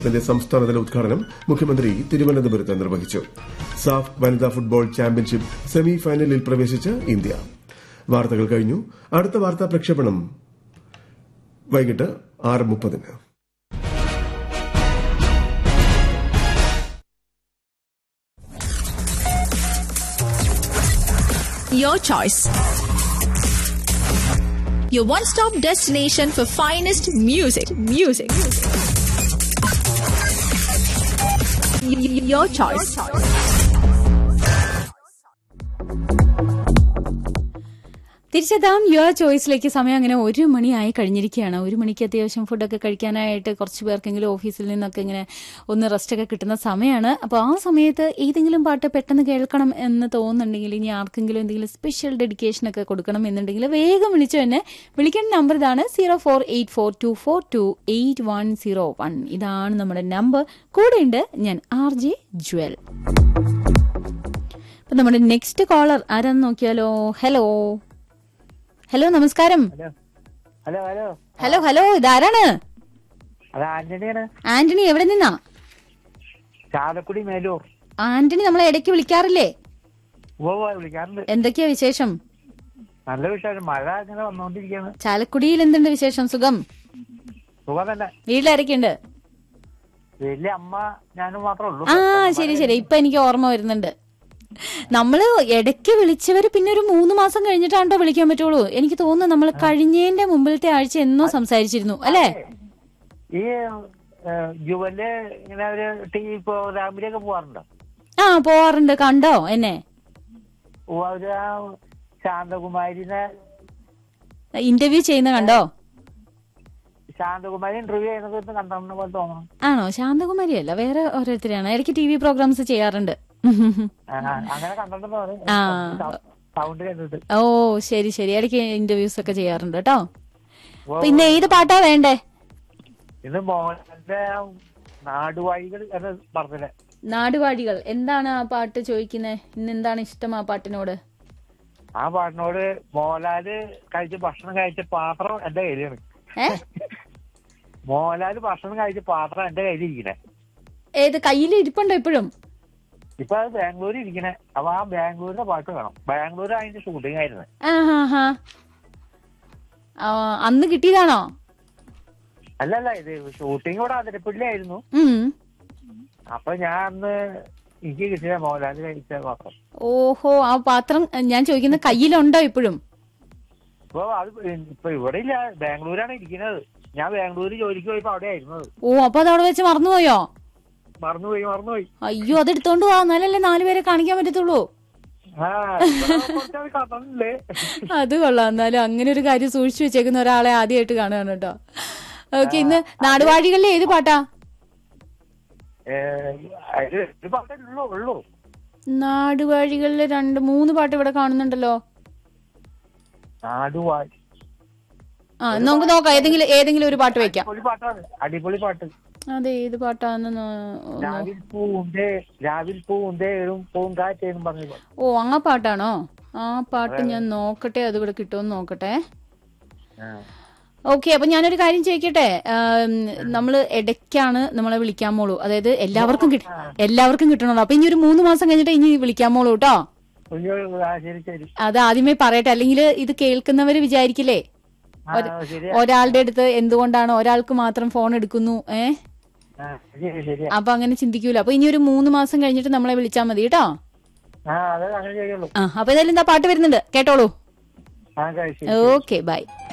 ഇതിന്റെ സംസ്ഥാനതല ഉദ്ഘാടനം മുഖ്യമന്ത്രി തിരുവനന്തപുരത്ത് നിർവഹിച്ചു സാഫ് വനിതാ ഫുട്ബോൾ ചാമ്പ്യൻഷിപ്പ് സെമി ഫൈനലിൽ പ്രവേശിച്ച് ഇന്ത്യ വാർത്തകൾ കഴിഞ്ഞു അടുത്ത വാർത്താ പ്രക്ഷേപണം വൈകിട്ട് ആറ് മുപ്പതിന് Your choice. Your one-stop destination for finest music. Music. Y- y- Your choice. തിരിച്ചെത്താം യുവർ ചോയ്സിലേക്ക് സമയം അങ്ങനെ ഒരു മണിയായി കഴിഞ്ഞിരിക്കുകയാണ് ഒരു മണിക്ക് അത്യാവശ്യം ഫുഡൊക്കെ കഴിക്കാനായിട്ട് കുറച്ച് പേർക്കെങ്കിലും ഓഫീസിൽ നിന്നൊക്കെ ഇങ്ങനെ ഒന്ന് റെസ്റ്റ് ഒക്കെ കിട്ടുന്ന സമയമാണ് അപ്പോൾ ആ സമയത്ത് ഏതെങ്കിലും പാട്ട് പെട്ടെന്ന് കേൾക്കണം എന്ന് തോന്നുന്നുണ്ടെങ്കിൽ ഇനി ആർക്കെങ്കിലും എന്തെങ്കിലും സ്പെഷ്യൽ ഡെഡിക്കേഷൻ ഒക്കെ കൊടുക്കണം എന്നുണ്ടെങ്കിൽ വേഗം വിളിച്ചു തന്നെ വിളിക്കേണ്ട നമ്പർ ഇതാണ് zero four eight four two four two eight one zero one ഇതാണ് നമ്മുടെ നമ്പർ കൂടെയുണ്ട് ഞാൻ ആർ ജെ ജ്വൽ അപ്പൊ നമ്മുടെ നെക്സ്റ്റ് കോളർ ആരാന്ന് നോക്കിയാലോ ഹലോ ഹലോ നമസ്കാരം ഹലോ ഹലോ ഹലോ ഹലോ ഇതാരാണ് അത് ആന്റണിയാണ് ആന്റണി എവിടെ നിന്നാ ചാലക്കുടി മേലൂർ ആന്റണി നമ്മളെ ഇടയ്ക്ക് വിളിക്കാറില്ലേ ഉവ്വ് ഉവ്വ് വിളിക്കാറുണ്ട് എന്തൊക്കെയാ വിശേഷം നല്ല വിഷയം മഴ ഇങ്ങനെ വന്നുകൊണ്ടിരിക്കുകയാണ് ചാലക്കുടിയിൽ എന്തുണ്ട് വിശേഷം സുഖം സുഖം തന്നെ വീട്ടിലാരൊക്കെയുണ്ട് വലിയ അമ്മ ഞാനും മാത്രമേ ഉള്ളൂ ആ ശരി ശരി ഇപ്പൊ എനിക്ക് ഓർമ്മ വരുന്നുണ്ട് നമ്മള് ഇടയ്ക്ക് വിളിച്ചവര് പിന്നെ ഒരു മൂന്ന് മാസം കഴിഞ്ഞിട്ടാണോ വിളിക്കാൻ പറ്റുള്ളൂ എനിക്ക് തോന്നുന്നു നമ്മൾ കഴിഞ്ഞതിന്റെ മുമ്പിലത്തെ ആഴ്ച എന്നോ സംസാരിച്ചിരുന്നു അല്ലേ ഈ ജുവല് ഇങ്ങനെ ഒരു ടി വി പ്രോഗ്രാമിലൊക്കെ പോവാറുണ്ടോ ആ പോവാറുണ്ട് കണ്ടോ എന്നെ ഉവ്വ് അവര് ആ ശാന്തകുമാരിനെ ഇന്റർവ്യൂ ചെയ്യുന്ന കണ്ടോ ശാന്തകുമാരി ഇന്റർവ്യൂ ചെയ്യുന്നത് കണ്ടെന്ന പോലെ തോന്നണം ആണോ ശാന്തകുമാരി അല്ല വേറെ ഓരോരുത്തരെയാണ് ഇടയ്ക്ക് ടി വി പ്രോഗ്രാംസ് ചെയ്യാറുണ്ട് ആ, അങ്ങനെ കണ്ടെന്ന് ആ. സൗണ്ട് കേട്ടിട്ട് ഓ ശരി ശരി ഇടയ്ക്ക് ഇന്റർവ്യൂസ് ഒക്കെ ചെയ്യാറുണ്ട് കേട്ടോ ഉവ്വ് പിന്നെ ഏത് പാട്ടാ വേണ്ടേ ഇത് മോഹൻലാലിന്റെ നാടുവാഴികൾ എന്ന് പറഞ്ഞില്ലേ നാടുവാഴികൾ എന്താണ് ആ പാട്ട് ചോദിക്കുന്നത് ഇന്ന് എന്താണ് ഇഷ്ടം ആ പാട്ടിനോട് ആ പാട്ടിനോട് മോഹൻലാല് കഴിച്ച ഭക്ഷണം കഴിച്ച പാത്രം എന്റെ കയ്യിലാണ് ഏ മോഹൻലാല് ഭക്ഷണം കഴിച്ച പാത്രം എന്റെ കയ്യിൽ ഇരിക്കണേ ഏത് കയ്യിൽ ഇരിപ്പുണ്ടോ ഇപ്പോഴും ഇപ്പൊ അത് ബാംഗ്ലൂർ ഇരിക്കണേ അപ്പൊ ആ ബാംഗ്ലൂരിന്റെ പാട്ട് വേണം ബാംഗ്ലൂർ അതിന്റെ ഷൂട്ടിംഗ് ആയിരുന്നു ആ ഹാ ഹാ ആ, അന്ന് കിട്ടിയതാണോ അല്ലല്ല ഇത് ഷൂട്ടിംഗ് ഇവിടെ അതിരപ്പള്ളിയായിരുന്നു ഉം അപ്പൊ ഞാൻ അന്ന് എനിക്ക് കിട്ടിയ മോഹൻലാല് കഴിച്ച പാത്രം ഓഹോ ആ പാത്രം ഏ, ഞാൻ ചോദിക്കുന്ന കയ്യിലുണ്ടോ ഇപ്പോഴും ഇപ്പൊ അത് ഇപ്പൊ ഇവിടെ ഇല്ല ബാംഗ്ലൂരാണ് ഇരിക്കുന്നത് ഞാൻ ബാംഗ്ലൂർ ജോലിക്ക് പോയപ്പോ അവിടെ ആയിരുന്നത് ഓ അപ്പൊ അത് അവിടെ വെച്ച് മറന്നുപോയോ മറന്നുപോയി മറന്നുപോയി അയ്യോ അത് എടുത്തോണ്ട് പോവാ എന്നാലല്ലേ നാലുപേരെ കാണിക്കാൻ പറ്റത്തുള്ളൂ ആ ഇവിടെ കുറച്ചാൾ കഥണ്ട് അത് കൊള്ളാം എന്നാലും അങ്ങനെ ഒരു കാര്യം സൂക്ഷിച്ചു വെച്ചേക്കുന്ന ഒരാളെ ആദ്യമായിട്ട് കാണുകയാണ് കേട്ടോ ഓക്കെ ഇന്ന് നാടുവാഴികളിലെ ഏത് പാട്ടാ അതില് ഒരു പാട്ടേ ഉള്ളൂ ഉള്ളൂ നാടുവാഴികളിലെ രണ്ട് മൂന്ന് പാട്ട് ഇവിടെ കാണുന്നുണ്ടല്ലോ നാടുവാഴി ആ നമുക്ക് നോക്കാം ഏതെങ്കിലും ഏതെങ്കിലും ഒരു പാട്ട് വെക്കാം അടിപൊളി പാട്ടാണ് അടിപൊളി പാട്ട് അതെ ഏത് പാട്ടാന്ന് നോ- നോ- രാവിൽ പൂന്തേ രാവിൽ പൂന്തേഴും പൂങ്കാറ്റേന്നും പറഞ്ഞു പാട്ട്. ഓ ആ പാട്ടാണോ ആ പാട്ട് ഞാൻ നോക്കട്ടെ അത് ഇവിടെ കിട്ടുമെന്ന് നോക്കട്ടെ ആ. ഓക്കെ അപ്പൊ ഞാനൊരു കാര്യം ചോദിക്കട്ടെ നമ്മൾ ഇടയ്ക്കാണ് നമ്മളെ വിളിക്കാൻ മോളൂ അതായത് എല്ലാവർക്കും കിട്ട എല്ലാവർക്കും കിട്ടണല്ലോ അപ്പൊ ഇനി ഒരു മൂന്ന് മാസം കഴിഞ്ഞിട്ട് ഇനി വിളിക്കാൻ മോളൂ കേട്ടോ അയ്യോ, ആ, ശരി ശരി അത് ആദ്യമേ പറയട്ടെ അല്ലെങ്കിൽ ഇത് കേൾക്കുന്നവര് വിചാരിക്കില്ലേ ആ, ശരിയാ ഒരാളുടെ അടുത്ത് എന്തുകൊണ്ടാണ് ഒരാൾക്ക് മാത്രം ഫോൺ എടുക്കുന്നു ഏ ആ, ശരി ശരി അപ്പൊ അങ്ങനെ ചിന്തിക്കൂല അപ്പൊ ഇനി ഒരു മൂന്ന് മാസം കഴിഞ്ഞിട്ട് നമ്മളെ വിളിച്ചാൽ മതി കേട്ടോ ആ അത് അങ്ങനെ ചെയ്യുള്ളൂ ആ അപ്പൊ ഏതായാലും എന്താ പാട്ട് വരുന്നുണ്ട് കേട്ടോളൂ ആ ശരി ഓക്കെ ബൈ